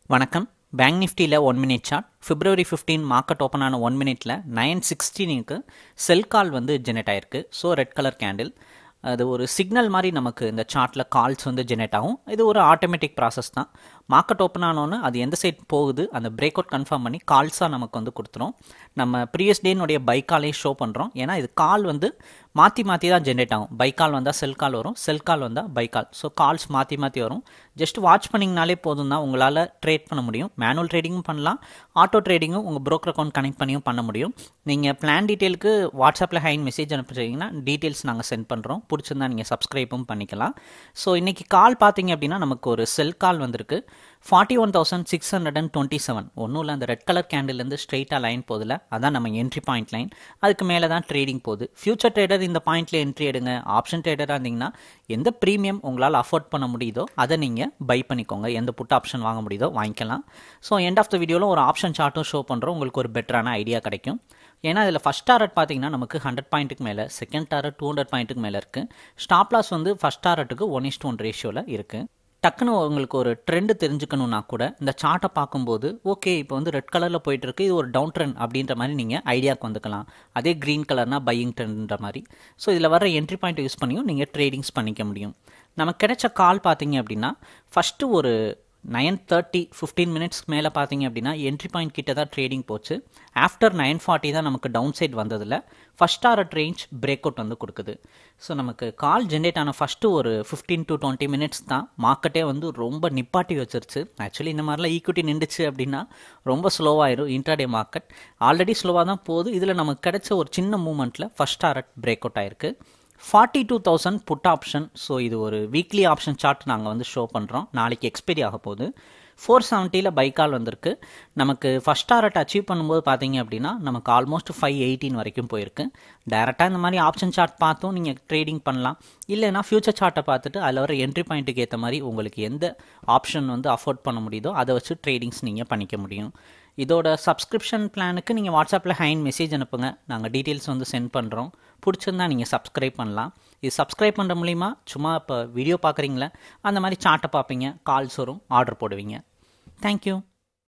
வணக்கம் பேங்க் நிஃப்டியில் one minute chart February fifteen market open ஆன ஒன் மினிட்ல நைன் சிக்ஸ்டீனுக்கு செல் கால் வந்து ஜெனரேட் ஆயிருக்கு ஸோ ரெட் கலர் கேண்டில் அது ஒரு சிக்னல் மாதிரி நமக்கு இந்த சார்ட்டில் கால்ஸ் வந்து ஜெனரேட் ஆகும் இது ஒரு ஆட்டோமேட்டிக் ப்ராசஸ் தான் மார்க்கெட் ஓப்பன் ஆனோன்னு அது எந்த சைட் போகுது அந்த பிரேக் அவுட் கன்ஃபார்ம் பண்ணி கால்ஸாக நமக்கு வந்து கொடுத்துரும் நம்ம ப்ரீவியஸ் டேனுடைய பை காலையும் ஷோ பண்ணுறோம் ஏன்னா இது கால் வந்து மாற்றி மாற்றி தான் ஜென்ரேட் ஆகும் பை கால் வந்தால் செல் கால் வரும் செல் கால் வந்தால் பை கால் ஸோ கால்ஸ் மாற்றி மாற்றி வரும் ஜஸ்ட் வாட்ச் பண்ணிங்கனாலே போதும் தான் உங்களால் ட்ரேட் பண்ண முடியும் மேனுவல் ட்ரேடிங்கும் பண்ணலாம் ஆட்டோ ட்ரேடிங்கும் உங்கள் broker அக்கௌண்ட் கனெக்ட் பண்ணியும் பண்ண முடியும் நீங்கள் பிளான் டீட்டெயிலுக்கு வாட்ஸ்அப்பில் ஹைன் மெசேஜ் அனுப்பிச்சிங்கன்னா டீட்டெயில்ஸ் நாங்கள் சென்ட் பண்ணுறோம் பிடிச்சிருந்தா நீங்கள் சப்ஸ்கிரைபும் பண்ணிக்கலாம் ஸோ இன்றைக்கி கால் பார்த்தீங்க அப்படின்னா நமக்கு ஒரு செல் கால் வந்திருக்கு forty one thousand six hundred and twenty seven ஒன்றும் இல்லை அந்த ரெட் கலர் கேண்டில்லேருந்து ஸ்ட்ரெயிட்டாக லைன் போதில் அதான் நம்ம என்ட்ரி பாயிண்ட் லைன் அதுக்கு மேலே தான் ட்ரேடிங் போகுது ஃபியூச்சர் ட்ரேடர் இந்த பாயிண்ட்டில் என்ட்ரி எடுங்க ஆப்ஷன் ட்ரேடராக இருந்தீங்கன்னா எந்த ப்ரீமியம் உங்களால் அஃபோர்ட் பண்ண முடியுதோ அதை நீங்கள் பை பண்ணிக்கோங்க எந்த புட் ஆப்ஷன் வாங்க முடியுதோ வாங்கிக்கலாம் ஸோ எண்ட் ஆஃப் த வீடியோவில் ஒரு ஆப்ஷன் சார்ட்டும் ஷோ பண்ணுறோம் உங்களுக்கு ஒரு பெட்டரான ஐடியா கிடைக்கும் ஏன்னா இதில் ஃபஸ்ட் டாரட் பார்த்தீங்கன்னா நமக்கு ஹண்ட்ரட் பாயிண்ட்டுக்கு மேலே செகண்ட் டாரட் டூ ஹண்ட்ரட் பாயிண்ட்டுக்கு மேலே இருக்குது ஸ்டாப் லாஸ் வந்து ஃபஸ்ட் டாரட்டுக்கு ஒன் இஸ்ட் ஒன் ரேஷியோவில் இருக்குது டக்குன்னு உங்களுக்கு ஒரு ட்ரெண்டு தெரிஞ்சுக்கணுன்னா கூட இந்த சார்ட்டை பார்க்கும்போது ஓகே இப்போ வந்து ரெட் கலரில் போயிட்டு இருக்கு இது ஒரு டவுன் ட்ரெண்ட் அப்படின்ற மாதிரி நீங்கள் ஐடியாவுக்கு வந்துக்கலாம் அதே க்ரீன் கலர்னா பையிங் ட்ரெண்ட்ன்ற மாதிரி ஸோ இதில் வர என்ட்ரி பாயிண்ட் யூஸ் பண்ணியும் நீங்கள் ட்ரேடிங்ஸ் பண்ணிக்க முடியும் நமக்கு கிடைச்ச கால் பார்த்தீங்க அப்படின்னா ஃபஸ்ட்டு ஒரு நைன் தேர்ட்டி ஃபிஃப்டீன் மினிட்ஸ்க்கு மேலே பார்த்தீங்க அப்படின்னா என்ட்ரி பாயிண்ட் கிட்ட தான் ட்ரேடிங் போச்சு ஆஃப்டர் நைன் ஃபார்ட்டி தான் நமக்கு டவுன் சைட் வந்ததில் first hour range breakout வந்து கொடுக்குது ஸோ நமக்கு கால் ஜென்ரேட் ஆன ஃபஸ்ட்டு ஒரு ஃபிஃப்டீன் டு டுவெண்ட்டி மினிட்ஸ் தான் மார்க்கெட்டே வந்து ரொம்ப நிப்பாட்டி வச்சிருச்சு ஆக்சுவலி இந்த மாதிரிலாம் ஈக்விட்டி நின்றுச்சு அப்படின்னா ரொம்ப ஸ்லோவாயிரும் இன்ட்ராடே மார்க்கெட் ஆல்ரெடி ஸ்லோவாக தான் போகுது இதில் நமக்கு கிடைச்ச ஒரு சின்ன மூமெண்ட்டில் ஃபஸ்ட் ஆர்ட் பிரேக் அவுட் ஆயிருக்கு forty two thousand put option so இது ஒரு வீக்லி ஆப்ஷன் சார்ட் நாங்கள் வந்து ஷோ பண்ணுறோம் நாளைக்கு எக்ஸ்பைரி ஆக போகுது ஃபோர் செவன்ட்டியில் பைக்கால் வந்திருக்கு நமக்கு ஃபஸ்ட் டாரட் அச்சீவ் பண்ணும்போது பார்த்தீங்க அப்படின்னா நமக்கு ஆல்மோஸ்ட் ஃபைவ் எயிட்டீன் வரைக்கும் போயிருக்கு டேரெக்டாக இந்த மாதிரி ஆப்ஷன் சார்ட் பார்த்தும் நீங்கள் ட்ரேடிங் பண்ணலாம் இல்லைனா ஃபியூச்சர் சார்ட்டை பார்த்துட்டு அதில் வர என்ட்ரி பாயிண்ட்டுக்கு ஏற்ற மாதிரி உங்களுக்கு எந்த ஆப்ஷன் வந்து அஃபோர்ட் பண்ண முடியுதோ அதை வச்சு ட்ரேடிங்ஸ் நீங்கள் பண்ணிக்க முடியும் இதோட சப்ஸ்கிரிப்ஷன் பிளானுக்கு நீங்கள் வாட்ஸ்அப்பில் ஹைன் மெசேஜ் அனுப்புங்க நாங்கள் டீட்டெயில்ஸ் வந்து சென்ட் பண்ணுறோம் பிடிச்சிருந்தா நீங்கள் சப்ஸ்கிரைப் பண்ணலாம் இது சப்ஸ்கிரைப் பண்ணுற மூலிமா சும்மா இப்போ வீடியோ பார்க்குறீங்களே அந்த மாதிரி சார்ட்டை பார்ப்பீங்க கால்ஸ் வரும் ஆர்டர் போடுவீங்க தேங்க்யூ